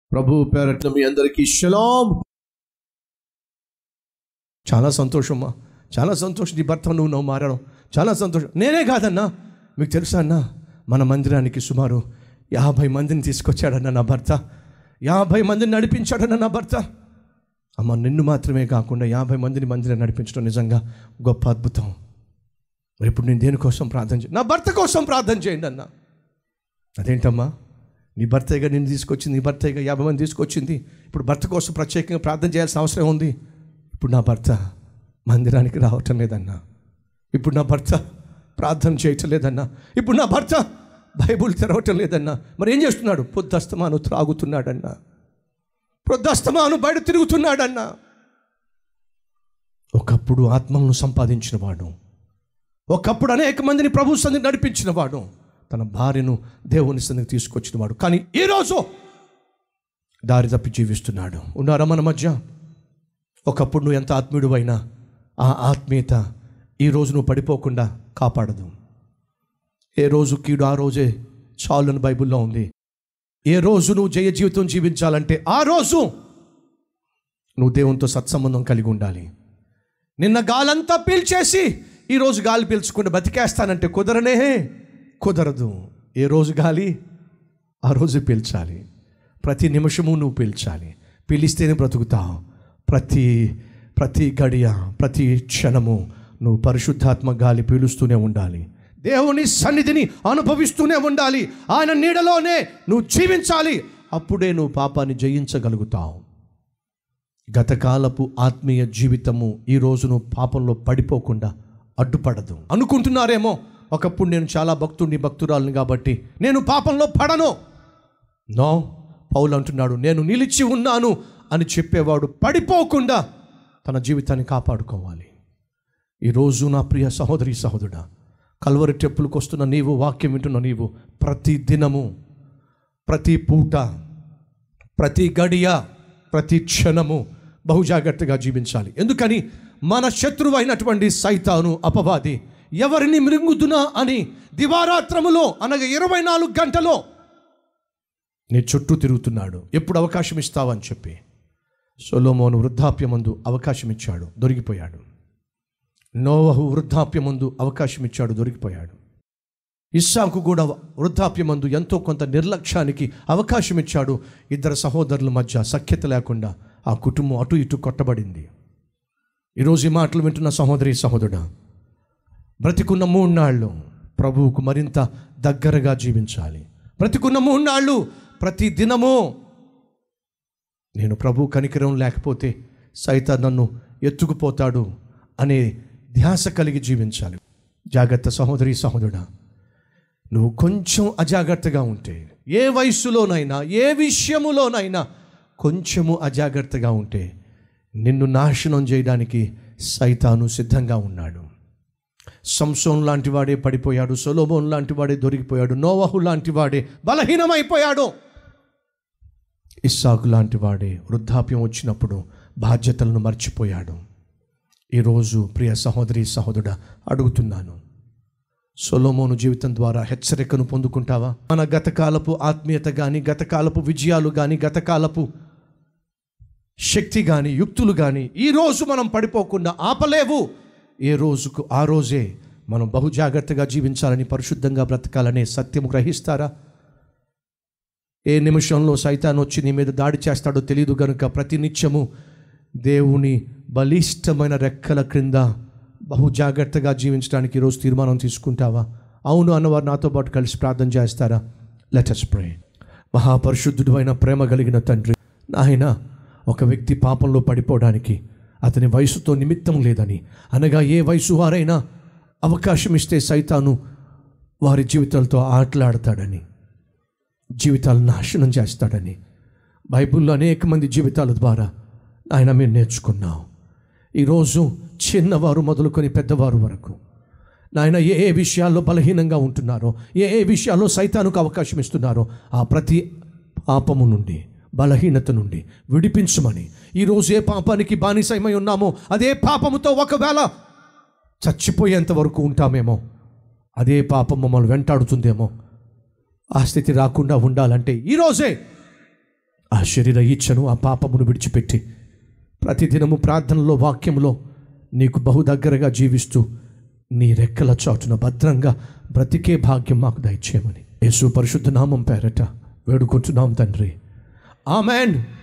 ప్రభు పేరట్ల మీ అందరికీ షలాం చాలా సంతోషమ్మా చాలా సంతోషం నీ భర్త నువ్వు నువ్వు మారడం చాలా సంతోషం నేనే కాదన్నా మీకు తెలుసా అన్నా మన మందిరానికి సుమారు యాభై మందిని తీసుకొచ్చాడన్న నా భర్త యాభై మందిని నడిపించాడన్న నా భర్త అమ్మ నిన్ను మాత్రమే కాకుండా యాభై మందిని మందిరం నడిపించడం నిజంగా గొప్ప అద్భుతం మరి ఇప్పుడు నేను దేనికోసం ప్రార్థన చే నా భర్త కోసం ప్రార్థన చేయండి అన్న అదేంటమ్మా నీ భర్తగా నిన్ను తీసుకొచ్చింది నీ భర్తగా యాభై మంది తీసుకొచ్చింది ఇప్పుడు భర్త కోసం ప్రత్యేకంగా ప్రార్థన చేయాల్సిన అవసరం ఉంది ఇప్పుడు నా భర్త మందిరానికి రావటం లేదన్నా ఇప్పుడు నా భర్త ప్రార్థన చేయటం లేదన్నా ఇప్పుడు నా భర్త బైబుల్ తెరవటం లేదన్నా మరి ఏం చేస్తున్నాడు పొద్దస్తమాను త్రాగుతున్నాడన్నా పొద్దస్తమాను బయట తిరుగుతున్నాడన్నా ఒకప్పుడు ఆత్మలను సంపాదించిన వాడు ఒకప్పుడు అనేక మందిని ప్రభు సంధికి నడిపించిన వాడు తన భార్యను దేవుని సంధికి తీసుకొచ్చిన వాడు కానీ ఈరోజు దారి తప్పి జీవిస్తున్నాడు ఉన్నారా మన మధ్య ఒకప్పుడు నువ్వు ఎంత ఆత్మీయుడు అయినా ఆ ఆత్మీయత ఈ రోజు నువ్వు పడిపోకుండా కాపాడదు ఏ రోజు కీడు ఆ రోజే చాలు అని బైబిల్లో ఉంది ఏ రోజు నువ్వు జయ జీవితం జీవించాలంటే ఆ రోజు నువ్వు దేవునితో సత్సంబంధం కలిగి ఉండాలి నిన్న గాలంతా పీల్చేసి ఈరోజు గాలి పీల్చుకుంటే బతికేస్తానంటే కుదరనే కుదరదు ఏ రోజు గాలి ఆ రోజు పీల్చాలి ప్రతి నిమిషము నువ్వు పీల్చాలి పీలిస్తేనే బ్రతుకుతావు ప్రతి ప్రతి గడియ ప్రతి క్షణము నువ్వు పరిశుద్ధాత్మ గాలి పీలుస్తూనే ఉండాలి దేవుని సన్నిధిని అనుభవిస్తూనే ఉండాలి ఆయన నీడలోనే నువ్వు జీవించాలి అప్పుడే నువ్వు పాపాన్ని జయించగలుగుతావు గతకాలపు ఆత్మీయ జీవితము ఈ రోజు నువ్వు పాపంలో పడిపోకుండా అడ్డుపడదు అనుకుంటున్నారేమో ఒకప్పుడు నేను చాలా భక్తుడిని భక్తురాలని కాబట్టి నేను పాపంలో పడను నో పౌలు అంటున్నాడు నేను నిలిచి ఉన్నాను అని చెప్పేవాడు పడిపోకుండా తన జీవితాన్ని కాపాడుకోవాలి ఈరోజు నా ప్రియ సహోదరి సహోదరుడా కల్వరి టెప్పులకు వస్తున్న నీవు వాక్యం వింటున్న నీవు ప్రతి దినము ప్రతి పూట ప్రతి గడియ ప్రతి క్షణము బహు జాగ్రత్తగా జీవించాలి ఎందుకని మన శత్రువు అయినటువంటి సైతాను అపవాది ఎవరిని మృంగుదునా అని దివారాత్రములో అనగా ఇరవై నాలుగు గంటలో నీ చుట్టూ తిరుగుతున్నాడు ఎప్పుడు అవకాశం ఇస్తావని చెప్పి సొలోమోను వృద్ధాప్యమందు అవకాశం ఇచ్చాడు దొరికిపోయాడు నోవహు వృద్ధాప్యమందు అవకాశం ఇచ్చాడు దొరికిపోయాడు ఇస్సాకు కూడా వృద్ధాప్యమందు ఎంతో కొంత నిర్లక్ష్యానికి అవకాశం ఇచ్చాడు ఇద్దరు సహోదరుల మధ్య సఖ్యత లేకుండా ఆ కుటుంబం అటు ఇటు కొట్టబడింది ఈరోజు ఈ మాటలు వింటున్న సహోదరి సహోదరుడా బ్రతికున్న మూడు నాళ్ళు ప్రభువుకు మరింత దగ్గరగా జీవించాలి బ్రతికున్న మూడు నాళ్ళు ప్రతి దినము నేను ప్రభు కనికరం లేకపోతే సైతం నన్ను ఎత్తుకుపోతాడు అనే ధ్యాస కలిగి జీవించాలి జాగ్రత్త సహోదరి సహోదరుడా నువ్వు కొంచెం అజాగ్రత్తగా ఉంటే ఏ వయస్సులోనైనా ఏ విషయములోనైనా కొంచెము అజాగ్రత్తగా ఉంటే నిన్ను నాశనం చేయడానికి సైతాను సిద్ధంగా ఉన్నాడు సంసోన్ లాంటి వాడే పడిపోయాడు సొలోబోన్ లాంటి వాడే దొరికిపోయాడు నోవహు లాంటి వాడే బలహీనమైపోయాడు ఇస్సాకు లాంటి వాడే వృద్ధాప్యం వచ్చినప్పుడు బాధ్యతలను మర్చిపోయాడు ఈరోజు ప్రియ సహోదరి సహోదరుడా అడుగుతున్నాను సొలోమోను జీవితం ద్వారా హెచ్చరికను పొందుకుంటావా మన గతకాలపు ఆత్మీయత కానీ గతకాలపు విజయాలు కానీ గతకాలపు శక్తి కానీ యుక్తులు కానీ ఈరోజు మనం పడిపోకుండా ఆపలేవు ఏ రోజుకు ఆ రోజే మనం బహు జాగ్రత్తగా జీవించాలని పరిశుద్ధంగా బ్రతకాలనే సత్యము గ్రహిస్తారా ఏ నిమిషంలో సైతాన్ వచ్చి నీ మీద దాడి చేస్తాడో తెలియదు గనుక ప్రతి నిత్యము దేవుని బలిష్టమైన రెక్కల క్రింద బహు జాగ్రత్తగా జీవించడానికి ఈరోజు తీర్మానం తీసుకుంటావా అవును అన్నవారు నాతో పాటు కలిసి ప్రార్థన చేస్తారా లెటస్ ప్రే మహాపరిశుద్ధుడు అయిన ప్రేమ కలిగిన తండ్రి నాయన ఒక వ్యక్తి పాపంలో పడిపోవడానికి అతని వయసుతో నిమిత్తం లేదని అనగా ఏ వయసు వారైనా అవకాశం ఇస్తే సైతాను వారి జీవితాలతో ఆటలాడతాడని జీవితాలను నాశనం చేస్తాడని బైబిల్లో అనేక మంది జీవితాల ద్వారా ఆయన మేము నేర్చుకున్నాం ఈరోజు చిన్నవారు మొదలుకొని పెద్దవారు వరకు నాయన ఏ ఏ విషయాల్లో బలహీనంగా ఉంటున్నారో ఏ ఏ విషయాల్లో సైతానికి అవకాశం ఇస్తున్నారో ఆ ప్రతి పాపము నుండి బలహీనత నుండి విడిపించమని ఈరోజు ఏ పాపానికి బానిసమై ఉన్నామో అదే పాపముతో ఒకవేళ చచ్చిపోయేంత వరకు ఉంటామేమో అదే పాపం మమ్మల్ని వెంటాడుతుందేమో ఆ స్థితి రాకుండా ఉండాలంటే ఈరోజే ఆ శరీర ఇచ్చను ఆ పాపమును విడిచిపెట్టి ప్రతిదినము ప్రార్థనలో వాక్యంలో నీకు బహు దగ్గరగా జీవిస్తూ నీ రెక్కల చాటున భద్రంగా బ్రతికే భాగ్యం మాకు దయచేయమని యేసు పరిశుద్ధ నామం పేరట వేడుకుంటున్నాం తండ్రి ఆమెన్